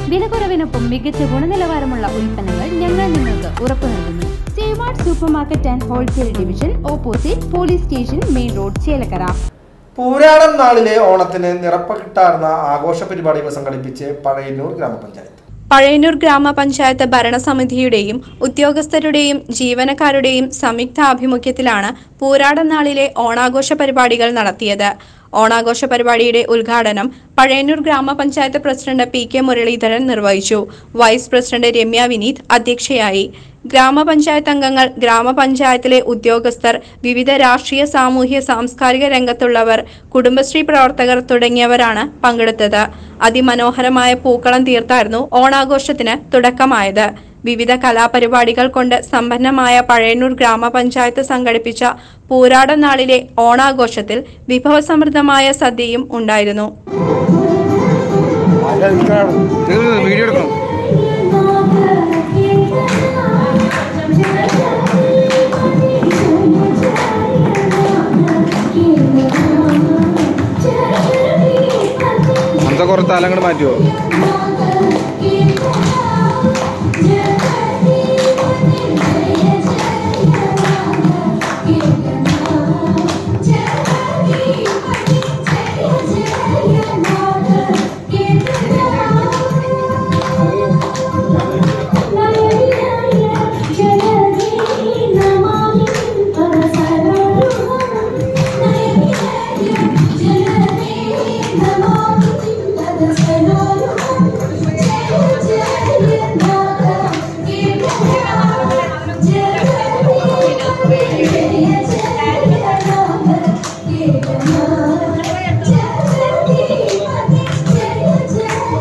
വിലക്കുറവിനൊപ്പം മികച്ച ഗുണനിലവാരമുള്ള ഉൽപ്പന്നങ്ങൾ ഞങ്ങൾ നിങ്ങൾക്ക് ഉറപ്പു നൽകുന്നു സേവാർഡ് super market and wholesale division opposite police station main road Chelakkara പൂരാടം നാളിലെ ഓണത്തിന് നിറപ്പകിട്ടാർന്ന ആഘോഷ പരിപാടികൾ സംഘടിപ്പിച്ച് പഴയന്നൂർ ഗ്രാമപഞ്ചായത്ത് പഴയന്നൂർ ഗ്രാമപഞ്ചായത്ത് ഭരണസമിതിയുടെയും ഉദ്യോഗസ്ഥരുടെയും ജീവനക്കാരുടെയും സംയുക്ത ആഭിമുഖ്യത്തിലാണ് പൂരാടം നാളിലെ ഓണാഘോഷ പരിപാടികൾ നടത്തിയത് ഓണാഘോഷ പരിപാടിയുടെ ഉദ്ഘാടനം പഴയന്നൂർ ഗ്രാമപഞ്ചായത്ത് പ്രസിഡന്റ് പി കെ മുരളീധരൻ നിർവഹിച്ചു വൈസ് പ്രസിഡന്റ് രമ്യ വിനീത് അധ്യക്ഷയായി ഗ്രാമപഞ്ചായത്ത് അംഗങ്ങൾ ഗ്രാമപഞ്ചായത്തിലെ ഉദ്യോഗസ്ഥർ വിവിധ രാഷ്ട്രീയ സാമൂഹ്യ സാംസ്കാരിക രംഗത്തുള്ളവർ കുടുംബശ്രീ പ്രവർത്തകർ തുടങ്ങിയവരാണ് പങ്കെടുത്തത് അതിമനോഹരമായ പൂക്കളം തീർത്തായിരുന്നു ഓണാഘോഷത്തിന് തുടക്കമായത് വിവിധ കലാപരിപാടികൾ കൊണ്ട് സമ്പന്നമായ പഴയന്നൂർ ഗ്രാമപഞ്ചായത്ത് സംഘടിപ്പിച്ച പൂരാടം നാളിലെ ഓണാഘോഷത്തിൽ വിഭവസമൃദ്ധമായ സദ്യയും ഉണ്ടായിരുന്നു വീഡിയോ എടുക്കണം എന്താ കുറച്ച് തലങ്ങൾ മാറ്റുമോ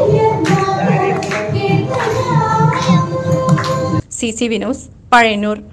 സി സി വിനോസ് പഴയന്നൂർ